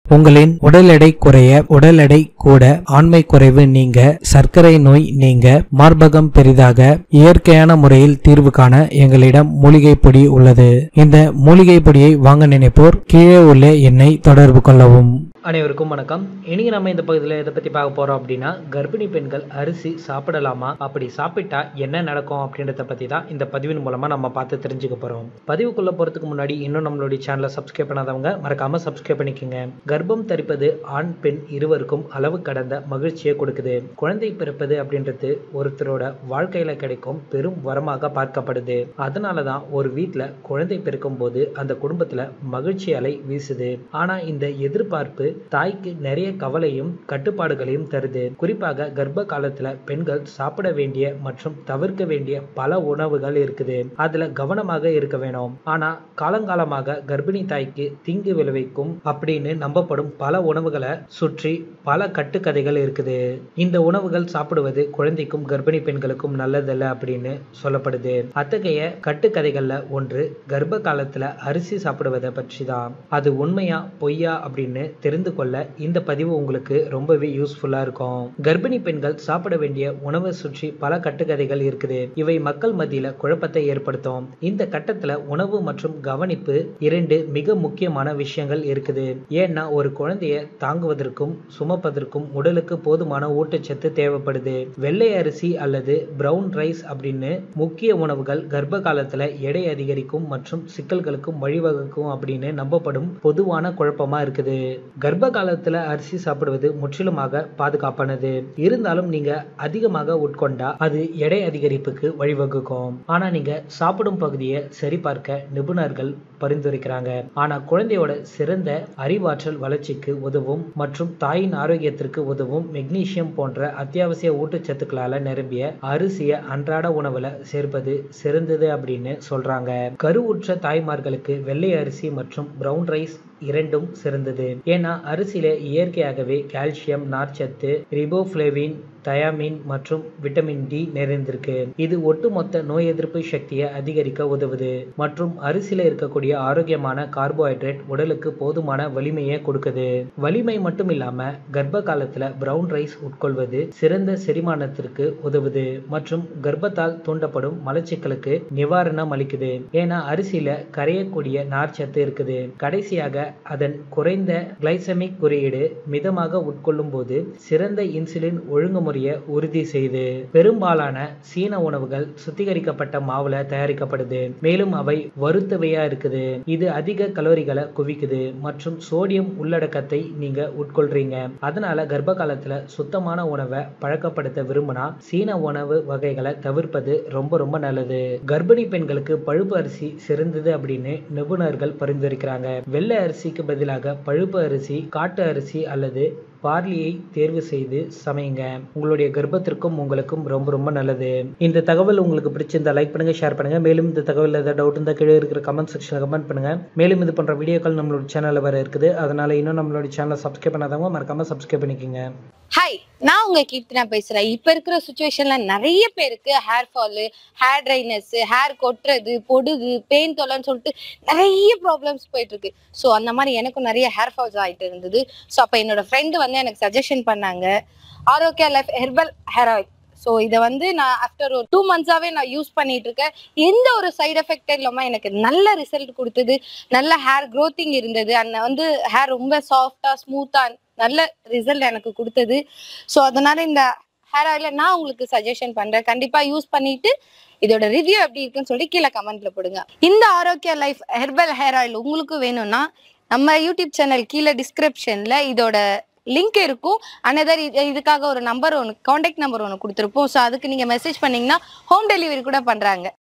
உங்களின் உடல் எடை குறைய உடல் எடை கூட ஆண்மை குறைவு நீங்க சர்க்கரை நோய் நீங்க மார்பகம் பெரிதாக இயற்கையான முறையில் தீர்வு காண எங்களிடம் மூலிகை பொடி உள்ளது இந்த மூலிகை பொடியை வாங்க நினைப்போர் கீழே உள்ள எண்ணை தொடர்பு கொள்ளவும் அனைவருக்கும் வணக்கம் இன்னைக்கு நம்ம இந்த பகுதியில் எதை பற்றி பார்க்க போகிறோம் அப்படின்னா கர்ப்பிணி பெண்கள் அரிசி சாப்பிடலாமா அப்படி சாப்பிட்டா என்ன நடக்கும் அப்படின்றத பற்றி தான் இந்த பதிவின் மூலமாக நம்ம பார்த்து தெரிஞ்சுக்க போகிறோம் பதிவுக்குள்ளே போகிறதுக்கு முன்னாடி இன்னும் நம்மளுடைய சேனலை சப்ஸ்கிரைப் பண்ணாதவங்க மறக்காமல் சப்ஸ்கிரைப் பண்ணிக்கோங்க கர்ப்பம் தரிப்பது ஆண் பெண் இருவருக்கும் அளவு கடந்த மகிழ்ச்சியை கொடுக்குது குழந்தை பிறப்பது அப்படின்றது ஒருத்தரோட வாழ்க்கையில் கிடைக்கும் பெரும் வரமாக பார்க்கப்படுது அதனால தான் ஒரு வீட்டில் குழந்தை பிறக்கும் போது அந்த குடும்பத்தில் மகிழ்ச்சி அலை வீசுது ஆனால் இந்த எதிர்பார்ப்பு தாய்க்கு நிறைய கவலையும் கட்டுப்பாடுகளையும் தருது குறிப்பாக கர்ப்ப காலத்துல பெண்கள் சாப்பிட வேண்டிய மற்றும் தவிர்க்க வேண்டிய பல உணவுகள் இருக்குது அதுல கவனமாக இருக்க வேணும் ஆனா காலங்காலமாக கர்ப்பிணி தாய்க்கு தீங்கு விளைவிக்கும் அப்படின்னு நம்பப்படும் பல உணவுகளை சுற்றி பல கட்டுக்கதைகள் இருக்குது இந்த உணவுகள் சாப்பிடுவது குழந்தைக்கும் கர்ப்பிணி பெண்களுக்கும் நல்லதல்ல அப்படின்னு சொல்லப்படுது அத்தகைய கட்டுக்கதைகள்ல ஒன்று கர்ப்ப காலத்துல அரிசி சாப்பிடுவதை பற்றி தான் அது உண்மையா பொய்யா அப்படின்னு தெரிந்து கொள்ள இந்த பதிவு உங்களுக்கு ரொம்பவே யூஸ்ஃபுல்லா இருக்கும் கர்ப்பிணி பெண்கள் சாப்பிட வேண்டிய உணவை சுற்றி பல கட்டுக்கதைகள் இருக்குது இவை மக்கள் மத்தியில குழப்பத்தை ஏற்படுத்தும் இந்த கட்டத்துல உணவு மற்றும் கவனிப்பு இரண்டு மிக முக்கியமான விஷயங்கள் இருக்குது ஏன்னா ஒரு குழந்தைய தாங்குவதற்கும் சுமப்பதற்கும் உடலுக்கு போதுமான ஊட்டச்சத்து தேவைப்படுது வெள்ளை அரிசி அல்லது பிரவுன் ரைஸ் அப்படின்னு முக்கிய உணவுகள் கர்ப்ப காலத்துல எடை அதிகரிக்கும் மற்றும் சிக்கல்களுக்கும் வழிவகுக்கும் அப்படின்னு நம்பப்படும் பொதுவான குழப்பமா இருக்குது கர்ப்ப காலத்துல அரிசி சாப்பிடுவது முற்றிலுமாக பாதுகாப்பானது இருந்தாலும் நீங்க அதிகமாக உட்கொண்டா அது எடை அதிகரிப்புக்கு வழிவகுக்கும் ஆனா நீங்க சாப்பிடும் பகுதியை சரிபார்க்க நிபுணர்கள் பரிந்துரைக்கிறாங்க ஆனா குழந்தையோட சிறந்த அறிவாற்றல் வளர்ச்சிக்கு உதவும் மற்றும் தாயின் ஆரோக்கியத்திற்கு உதவும் மெக்னீசியம் போன்ற அத்தியாவசிய ஊட்டச்சத்துக்களால நிரம்பிய அரிசியை அன்றாட உணவுல சேர்ப்பது சிறந்தது அப்படின்னு சொல்றாங்க கருவுற்ற தாய்மார்களுக்கு வெள்ளை அரிசி மற்றும் பிரவுன் ரைஸ் இரண்டும் சிறந்தது ஏன்னா அரிசியில இயற்கையாகவே கால்சியம் நார்ச்சத்து ரிபோஃப்ளேவின் தயாமின் மற்றும் விட்டமின் டி நிறைந்திருக்கு இது ஒட்டுமொத்த நோய் எதிர்ப்பு சக்தியை அதிகரிக்க உதவுது மற்றும் அரிசியில இருக்கக்கூடிய ஆரோக்கியமான கார்போஹைட்ரேட் உடலுக்கு போதுமான வலிமையை கொடுக்குது வலிமை மட்டும் இல்லாம கர்ப்ப காலத்துல பிரவுன் ரைஸ் உட்கொள்வது சிறந்த செரிமானத்திற்கு உதவுது மற்றும் கர்ப்பத்தால் தூண்டப்படும் மலச்சிக்கலுக்கு நிவாரணம் அளிக்குது ஏன்னா அரிசியில கரையக்கூடிய நார்ச்சத்து இருக்குது கடைசியாக அதன் குறைந்த கிளைசமிக் குறியீடு மிதமாக உட்கொள்ளும் போது சிறந்த இன்சுலின் ஒழுங்குமுறை முறையை உறுதி செய்து பெரும்பாலான சீன உணவுகள் சுத்திகரிக்கப்பட்ட மாவுல தயாரிக்கப்படுது மேலும் அவை வறுத்தவையா இருக்குது இது அதிக கலோரிகளை குவிக்குது மற்றும் சோடியம் உள்ளடக்கத்தை நீங்க உட்கொள்றீங்க அதனால கர்ப்ப காலத்துல சுத்தமான உணவை பழக்கப்படுத்த விரும்பினா சீன உணவு வகைகளை தவிர்ப்பது ரொம்ப ரொம்ப நல்லது கர்ப்பிணி பெண்களுக்கு பழுப்பு அரிசி சிறந்தது அப்படின்னு நிபுணர்கள் பரிந்துரைக்கிறாங்க வெள்ளை அரிசிக்கு பதிலாக பழுப்பு அரிசி காட்டு அரிசி அல்லது பார்லியை தேர்வு செய்து சமையுங்க உங்களுடைய கர்ப்பத்திற்கும் உங்களுக்கும் ரொம்ப ரொம்ப நல்லது இந்த தகவல் உங்களுக்கு பிடிச்சிருந்தா லைக் பண்ணுங்க ஷேர் பண்ணுங்க மேலும் இந்த தகவல் ஏதாவது டவுட் இருந்தால் கீழே இருக்கிற கமெண்ட் செக்ஷனில் கமெண்ட் பண்ணுங்க மேலும் இது போன்ற வீடியோக்கள் நம்மளோட சேனலில் வர இருக்குது அதனால இன்னும் நம்மளோட சேனலை சப்ஸ்கிரைப் பண்ணாதவங்க மறக்காம சப்ஸ்கிரைப் பண்ணிக்கோங்க ஹாய் நான் உங்க கீர்த்தனா பேசுறேன் இப்ப இருக்கிற சுச்சுவேஷன்ல நிறைய பேருக்கு hair fall hair dryness hair கொட்டுறது பொடுகு பெயின் தொல்லைன்னு சொல்லிட்டு நிறைய ப்ராப்ளம்ஸ் போயிட்டு இருக்கு ஸோ அந்த மாதிரி எனக்கும் நிறைய ஹேர் ஃபால்ஸ் ஆயிட்டு இருந்தது ஸோ அப்ப என்னோட ஃப்ரெண்டு வந்து எனக்கு சஜஷன் பண்ணாங்க Arokya life herbal hair oil so இதை வந்து நான் ஆஃப்டர் ஒரு டூ மந்த்ஸாவே நான் யூஸ் பண்ணிட்டு இருக்கேன் எந்த ஒரு சைடு எஃபெக்ட் இல்லாம எனக்கு நல்ல ரிசல்ட் கொடுத்தது நல்ல ஹேர் க்ரோத்திங் இருந்தது அந்த வந்து ஹேர் ரொம்ப சாஃப்டா ஸ்மூத்தா நல்ல ரிசல்ட் எனக்கு கொடுத்தது ஸோ அதனால இந்த ஹேர் ஆயில நான் உங்களுக்கு சஜஷன் பண்றேன் கண்டிப்பா யூஸ் பண்ணிட்டு இதோட ரிவ்யூ எப்படி இருக்குன்னு சொல்லி கீழே கமெண்ட்ல போடுங்க இந்த ஆரோக்கிய லைஃப் ஹெர்பல் ஹேர் ஆயில் உங்களுக்கு வேணும்னா நம்ம யூடியூப் சேனல் கீழே டிஸ்கிரிப்ஷன்ல இதோட லிங்க் இருக்கும் அனதர் இதுக்காக ஒரு நம்பர் ஒன்று காண்டாக்ட் நம்பர் ஒன்று கொடுத்துருப்போம் ஸோ அதுக்கு நீங்கள் மெசேஜ் பண்ணீங்கன்னா ஹோம் டெலிவரி கூட பண்ணுறாங்க